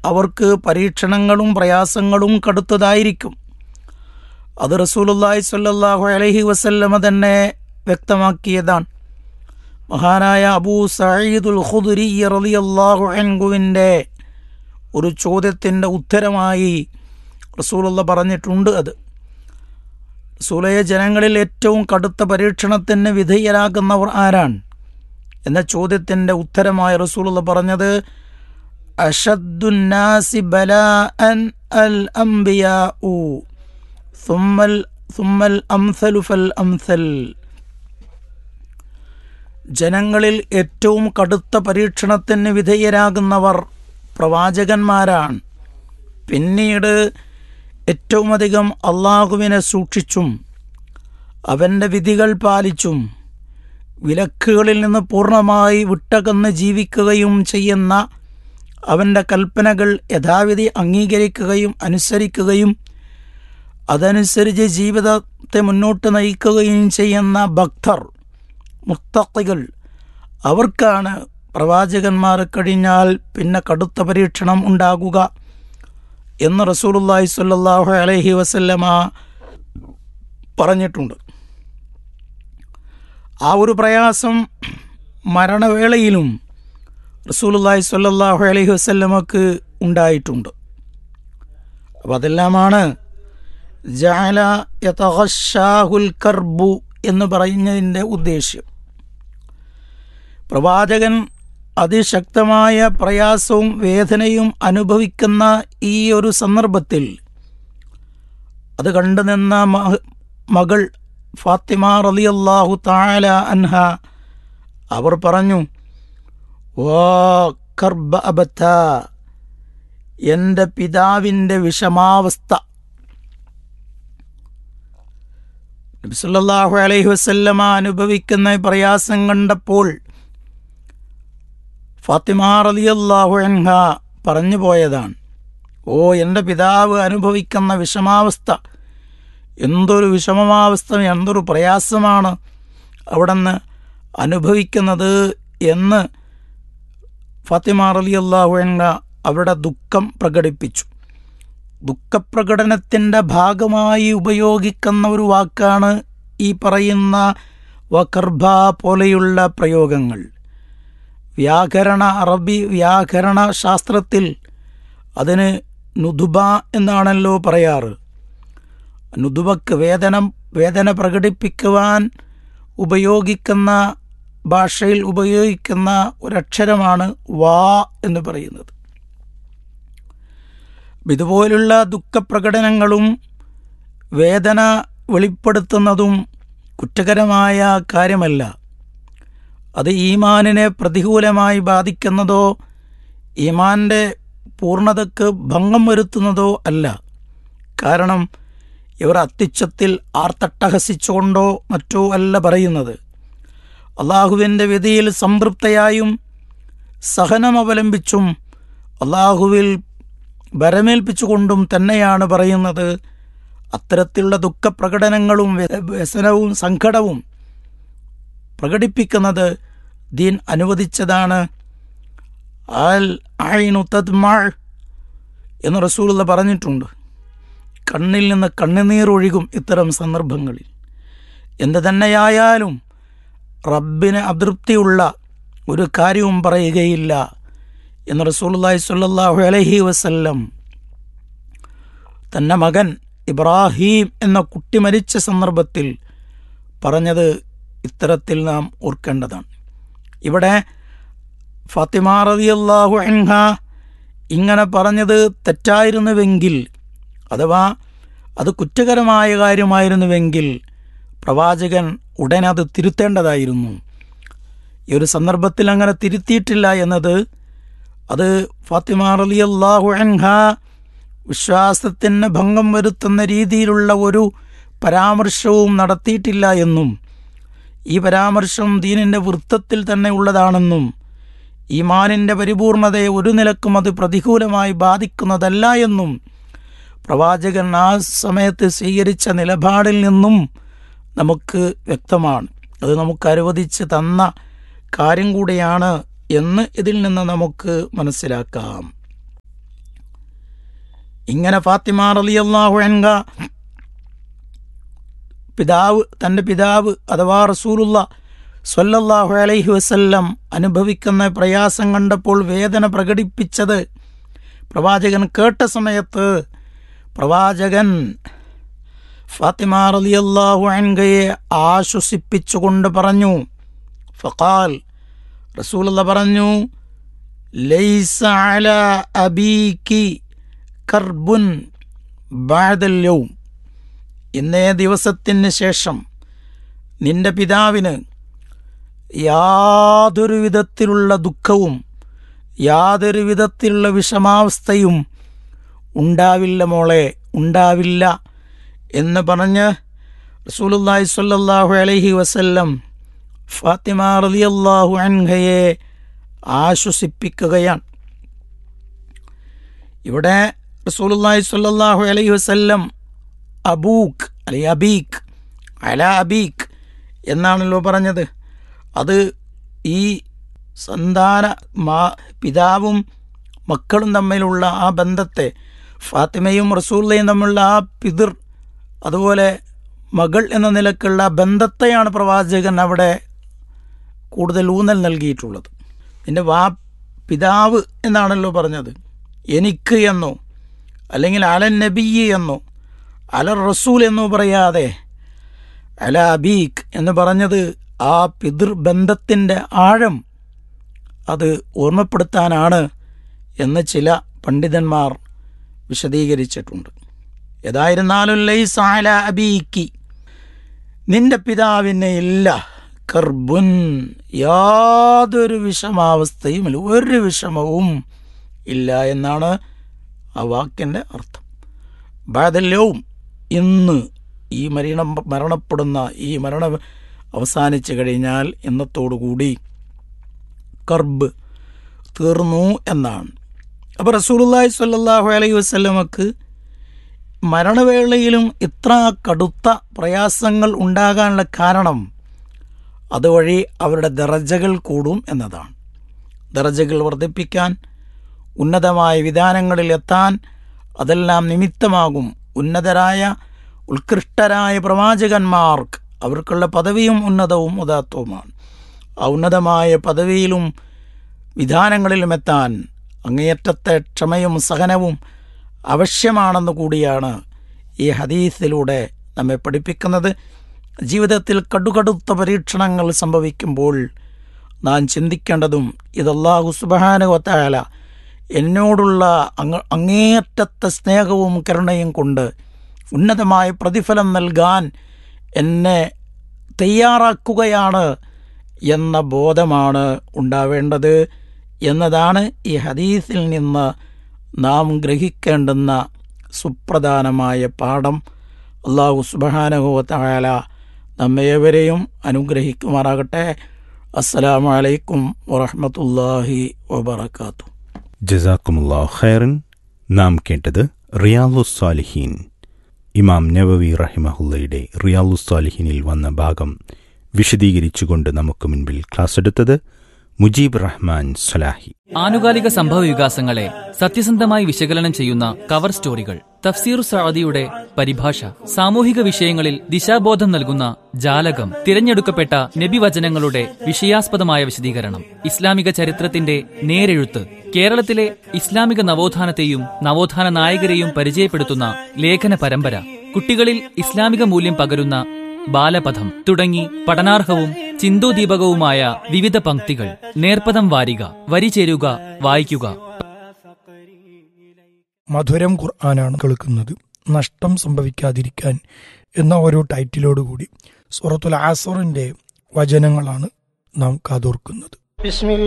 അവർക്ക് പരീക്ഷണങ്ങളും പ്രയാസങ്ങളും കടുത്തതായിരിക്കും അത് റസൂലുള്ളാഹി സ്വല്ലല്ലാഹു അലൈഹി വസല്ലമ തന്നെ വ്യക്തമാക്കിയതാണ് മഹാനായ അബൂ സഈദുൽ ഖുദരി റളിയല്ലാഹു അൻഹുവിൻ്റെ ഒരു ചോദ്യത്തിൻ്റെ ഉത്തരമായി റസൂലുള്ള പറഞ്ഞിട്ടുണ്ട് അത് റസൂലയെ ജനങ്ങളിൽ ഏറ്റവും കടുത്ത പരീക്ഷണത്തിന് വിധേയരാകുന്നവർ ആരാണ് എന്ന ചോദ്യത്തിൻ്റെ ഉത്തരമായി റസൂലുള്ള പറഞ്ഞത് അഷദ്ദുന്നാസി ബലാഅൻ അൽ അംബിയാഉ സുമ്മൽ സുമ്മൽ അംസലു ഫൽ അംസൽ ജനങ്ങളിൽ ഏറ്റവും കടുത്ത പരീക്ഷണത്തിന് വിധേയരാകുന്നവർ പ്രവാചകന്മാരാണ് പിന്നീട് ഏറ്റവും അധികം അള്ളാഹുവിനെ സൂക്ഷിച്ചും അവൻ്റെ വിധികൾ പാലിച്ചും വിലക്കുകളിൽ നിന്ന് പൂർണ്ണമായി വിട്ടകന്ന് ജീവിക്കുകയും ചെയ്യുന്ന അവൻ്റെ കൽപ്പനകൾ യഥാവിധി അംഗീകരിക്കുകയും അനുസരിക്കുകയും അതനുസരിച്ച് ജീവിതത്തെ മുന്നോട്ട് നയിക്കുകയും ചെയ്യുന്ന ഭക്തർ മുത്തക്കികൾ അവർക്കാണ് പ്രവാചകന്മാർ കഴിഞ്ഞാൽ പിന്നെ കടുത്ത പരീക്ഷണം ഉണ്ടാകുക എന്ന് റസൂലുള്ളാഹി സ്വല്ലല്ലാഹു അലൈഹി വസല്ലമ പറഞ്ഞിട്ടുണ്ട് ആ ഒരു പ്രയാസം മരണവേളയിലും റസൂലുള്ളാഹി സ്വല്ലല്ലാഹു അലൈഹി വസല്ലമക്ക് ഉണ്ടായിട്ടുണ്ട് അപ്പോൾ അതെല്ലാമാണ് ജഅല യതഗശാഹുൽ കർബു എന്ന് പറയുന്നതിൻ്റെ ഉദ്ദേശ്യം പ്രവാചകൻ അതിശക്തമായ പ്രയാസവും വേദനയും അനുഭവിക്കുന്ന ഈ ഒരു സന്ദർഭത്തിൽ അത് കണ്ടുനിന്ന മകൾ ഫാത്തിമ റളിയല്ലാഹു താല അൻഹ അവർ പറഞ്ഞു ഓ കർബ അബത്ത എൻ്റെ പിതാവിൻ്റെ വിഷമാവസ്ഥ നബിസല്ലാഹു അലൈഹി വസല്ലമ അനുഭവിക്കുന്ന പ്രയാസം കണ്ടപ്പോൾ ഫാത്തിമ റളിയല്ലാഹു അൻഹ പറഞ്ഞു പോയതാണ് ഓ എൻ്റെ പിതാവ് അനുഭവിക്കുന്ന വിഷമാവസ്ഥ എന്തൊരു വിഷമമാവസ്ഥ എന്തൊരു പ്രയാസമാണ് അവിടുന്ന് അനുഭവിക്കുന്നത് എന്ന് ഫാത്തിമ റളിയല്ലാഹു അൻഹ അവരുടെ ദുഃഖം പ്രകടിപ്പിച്ചു ദുഃഖപ്രകടനത്തിൻ്റെ ഭാഗമായി ഉപയോഗിക്കുന്ന ഒരു വാക്കാണ് ഈ പറയുന്ന വകർഭ പോലെയുള്ള പ്രയോഗങ്ങൾ വ്യാകരണ അറബി വ്യാകരണ ശാസ്ത്രത്തിൽ അതിന് നുദുബ എന്നാണല്ലോ പറയാറ് നുദുബക്ക് വേദനം വേദന പ്രകടിപ്പിക്കുവാൻ ഉപയോഗിക്കുന്ന ഭാഷയിൽ ഉപയോഗിക്കുന്ന ഒരക്ഷരമാണ് വാ എന്ന് പറയുന്നത് ഇതുപോലുള്ള ദുഃഖപ്രകടനങ്ങളും വേദന വെളിപ്പെടുത്തുന്നതും കുറ്റകരമായ കാര്യമല്ല അത് ഈമാനിനെ പ്രതികൂലമായി ബാധിക്കുന്നതോ ഈമാൻ്റെ പൂർണ്ണതയ്ക്ക് ഭംഗം വരുത്തുന്നതോ അല്ല കാരണം ഇവർ അത്യുച്ചത്തിൽ ആർത്തട്ടഹസിച്ചുകൊണ്ടോ മറ്റോ അല്ല പറയുന്നത് അള്ളാഹുവിൻ്റെ വിധിയിൽ സംതൃപ്തയായും സഹനമവലംബിച്ചും അള്ളാഹുവിൽ വരമേൽപ്പിച്ചുകൊണ്ടും തന്നെയാണ് പറയുന്നത് അത്തരത്തിലുള്ള ദുഃഖപ്രകടനങ്ങളും വ്യസനവും സങ്കടവും പ്രകടിപ്പിക്കുന്നത് ദീൻ അനുവദിച്ചതാണ് അൽ ഐനു തദ്മാൾ എന്ന് റസൂലുള്ള പറഞ്ഞിട്ടുണ്ട് കണ്ണിൽ നിന്ന് കണ്ണുനീർ ഒഴുകും ഇത്തരം സന്ദർഭങ്ങളിൽ എന്ത് തന്നെയായാലും റബ്ബിന് അതൃപ്തിയുള്ള ഒരു കാര്യവും പറയുകയില്ല എന്ന് റസൂലുള്ളാഹി സ്വല്ലല്ലാഹു അലൈഹി വസല്ലം തൻ്റെ മകൻ ഇബ്രാഹീം എന്ന കുട്ടി മരിച്ച സന്ദർഭത്തിൽ പറഞ്ഞത് ഇത്തരത്തിൽ നാം ഓർക്കേണ്ടതാണ് ഇവിടെ ഫാത്തിമ റളിയല്ലാഹു അൻഹ ഇങ്ങനെ പറഞ്ഞത് തെറ്റായിരുന്നുവെങ്കിൽ അഥവാ അത് കുറ്റകരമായ കാര്യമായിരുന്നുവെങ്കിൽ പ്രവാചകൻ ഉടനെ അത് തിരുത്തേണ്ടതായിരുന്നു ഈ ഒരു സന്ദർഭത്തിൽ അങ്ങനെ തിരുത്തിയിട്ടില്ല എന്നത് അത് ഫാത്തിമ റളിയല്ലാഹു അൻഹ വിശ്വാസത്തിന് ഭംഗം വരുത്തുന്ന രീതിയിലുള്ള ഒരു പരാമർശവും നടത്തിയിട്ടില്ല എന്നും ഈ പരാമർശം ദീനിൻ്റെ വൃത്തത്തിൽ തന്നെ ഉള്ളതാണെന്നും ഈമാനിൻ്റെ പരിപൂർണതയെ ഒരു നിലക്കും അത് പ്രതികൂലമായി ബാധിക്കുന്നതല്ല എന്നും പ്രവാചകൻ ആ സമയത്ത് സ്വീകരിച്ച നിലപാടിൽ നിന്നും നമുക്ക് വ്യക്തമാണ് അത് നമുക്ക് അനുവദിച്ച് തന്ന കാര്യം കൂടിയാണ് എന്ന് ഇതിൽ നിന്ന് നമുക്ക് മനസ്സിലാക്കാം ഇങ്ങനെ ഫാത്തിമ റളിയല്ലാഹു അൻഹ പിതാവ് തൻ്റെ പിതാവ് അഥവാ റസൂലുള്ള സ്വല്ലല്ലാഹു അലൈഹി വസല്ലം അനുഭവിക്കുന്ന പ്രയാസം കണ്ടപ്പോൾ വേദന പ്രകടിപ്പിച്ചത് പ്രവാചകൻ കേട്ട സമയത്ത് പ്രവാചകൻ ഫാത്തിമ റളിയല്ലാഹു അൻഹയെ ആശ്വസിപ്പിച്ചുകൊണ്ട് പറഞ്ഞു ഫഖാൽ റസൂലുള്ള പറഞ്ഞു ലൈസ അല അബീക്കി കർബുൻ ബഅദൽ യൗം ഇന്നേ ദിവസത്തിന് ശേഷം നിന്റെ പിതാവിന് യാതൊരു വിധത്തിലുള്ള ദുഃഖവും യാതൊരു വിധത്തിലുള്ള വിഷമാവസ്ഥയും ഉണ്ടാവില്ല മോളെ ഉണ്ടാവില്ല എന്ന് പറഞ്ഞ് റസൂലുള്ളാഹി സ്വല്ലല്ലാഹു അലൈഹി വസല്ലം ഫാത്തിമ റളിയല്ലാഹു അൻഹയെ ആശ്വസിപ്പിക്കുകയാണ് ഇവിടെ റസൂലുള്ളാഹി സ്വല്ലല്ലാഹു അലൈഹി വസല്ലം അബൂക്ക് അല്ലെ അബീക്ക് അല അബീക്ക് എന്നാണല്ലോ പറഞ്ഞത് അത് ഈ സന്താന മാ പിതാവും മക്കളും തമ്മിലുള്ള ആ ബന്ധത്തെ ഫാത്തിമയും റസൂള്ളയും തമ്മിലുള്ള ആ പിതൃ അതുപോലെ മകൾ എന്ന നിലക്കുള്ള ബന്ധത്തെയാണ് പ്രവാചകൻ അവിടെ കൂടുതൽ ഊന്നൽ നൽകിയിട്ടുള്ളത് നിന്റെ വാ പിതാവ് എന്നാണല്ലോ പറഞ്ഞത് എനിക്ക് എന്നോ അല്ലെങ്കിൽ അലൻ നബിയെ എന്നോ അല റസൂൽ എന്നോ പറയാതെ അല അബീഖ് എന്ന് പറഞ്ഞത് ആ പിതൃബന്ധത്തിൻ്റെ ആഴം അത് ഓർമ്മപ്പെടുത്താനാണ് എന്ന് ചില പണ്ഡിതന്മാർ വിശദീകരിച്ചിട്ടുണ്ട് ഏതായിരുന്നാലും ലൈസ അല അബീക്കി നിന്റെ പിതാവിന് ഇല്ല കർബുൻ യാതൊരു വിഷമാവസ്ഥയുമില്ല ഒരു വിഷമവും ഇല്ല എന്നാണ് ആ വാക്കിൻ്റെ അർത്ഥം ബാദല്യവും ഇന്ന് ഈ മരണം മരണപ്പെടുന്ന ഈ മരണം അവസാനിച്ചു കഴിഞ്ഞാൽ ഇന്നത്തോടുകൂടി കർബ് തീർന്നു എന്നാണ് അപ്പോൾ റസൂലുള്ളാഹി സ്വല്ലല്ലാഹു അലൈഹി വസല്ലമക്ക് മരണവേളയിലും ഇത്ര കടുത്ത പ്രയാസങ്ങൾ ഉണ്ടാകാനുള്ള കാരണം അതുവഴി അവരുടെ ദറജകൾ കൂടും എന്നതാണ് ദറജകൾ വർദ്ധിപ്പിക്കാൻ ഉന്നതമായ വിധാനങ്ങളിൽ എത്താൻ അതെല്ലാം നിമിത്തമാകും ഉന്നതരായ ഉത്കൃഷ്ടരായ പ്രവാചകന്മാർക്ക് അവർക്കുള്ള പദവിയും ഉന്നതവും ഉദാത്തവുമാണ് ആ ഉന്നതമായ പദവിയിലും വിധാനങ്ങളിലും എത്താൻ അങ്ങേയറ്റത്തെ ക്ഷമയും സഹനവും ആവശ്യമാണെന്ന് കൂടിയാണ് ഈ ഹദീസിലൂടെ നമ്മെ പഠിപ്പിക്കുന്നത് ജീവിതത്തിൽ കടുകടുത്ത പരീക്ഷണങ്ങൾ സംഭവിക്കുമ്പോൾ നാം ചിന്തിക്കേണ്ടതും ഇതല്ലാഹു സുബാനുവത്തായാല എന്നോടുള്ള അങ്ങ അങ്ങേയറ്റത്തെ സ്നേഹവും കരുണയും കൊണ്ട് ഉന്നതമായ പ്രതിഫലം നൽകാൻ എന്നെ തയ്യാറാക്കുകയാണ് എന്ന ബോധമാണ് ഉണ്ടാവേണ്ടത് എന്നതാണ് ഈ ഹദീസിൽ നിന്ന് നാം ഗ്രഹിക്കേണ്ടുന്ന സുപ്രധാനമായ പാഠം അള്ളാഹു സുബാനുഭവത്തായാല നമ്മേവരെയും അനുഗ്രഹിക്കുമാറാകട്ടെ അസ്സലാമു അലൈക്കും വറഹ്മത്തുള്ളാഹി വബറകാതുഹു ജസാക്കുമുല്ലാ ഖൈറൻ നാം കേട്ടത് റിയാലുസ്സാലിഹീൻ ഇമാം നവവി റഹിമഹുല്ലയുടെ റിയാലുസ്സാലിഹീനിൽ വന്ന ഭാഗം വിശദീകരിച്ചുകൊണ്ട് നമുക്ക് മുൻപിൽ ക്ലാസ് എടുത്തത് മുജീബ് റഹ്മാൻ സലാഹി ആനുകാലിക സംഭവ വികാസങ്ങളെ സത്യസന്ധമായി വിശകലനം ചെയ്യുന്ന കവർ സ്റ്റോറികൾ തഫ്സീർ സഅദിയുടെ പരിഭാഷ സാമൂഹിക വിഷയങ്ങളിൽ ദിശാബോധം നൽകുന്ന ജാലകം തിരഞ്ഞെടുക്കപ്പെട്ട നബിവചനങ്ങളുടെ വിഷയാസ്പദമായ വിശദീകരണം ഇസ്ലാമിക ചരിത്രത്തിന്റെ നേരെഴുത്ത് കേരളത്തിലെ ഇസ്ലാമിക നവോത്ഥാനത്തെയും നവോത്ഥാന നായകരെയും പരിചയപ്പെടുത്തുന്ന ലേഖന പരമ്പര കുട്ടികളിൽ ഇസ്ലാമിക മൂല്യം പകരുന്ന ബാലപഥം തുടങ്ങി പഠനാർഹവും ചിന്തോദീപകവുമായ വിവിധ പംക്തികൾ നേർപ്പദം വാരിക വരി ചേരുക വായിക്കുക മധുരം ഖുർആനാണ് കേൾക്കുന്നത് നഷ്ടം സംഭവിക്കാതിരിക്കാൻ എന്ന ഒരു ടൈറ്റിലോടുകൂടി സൂറത്തുൽ ആസറിന്റെ വചനങ്ങളാണ് നാം കാതോർക്കുന്നത്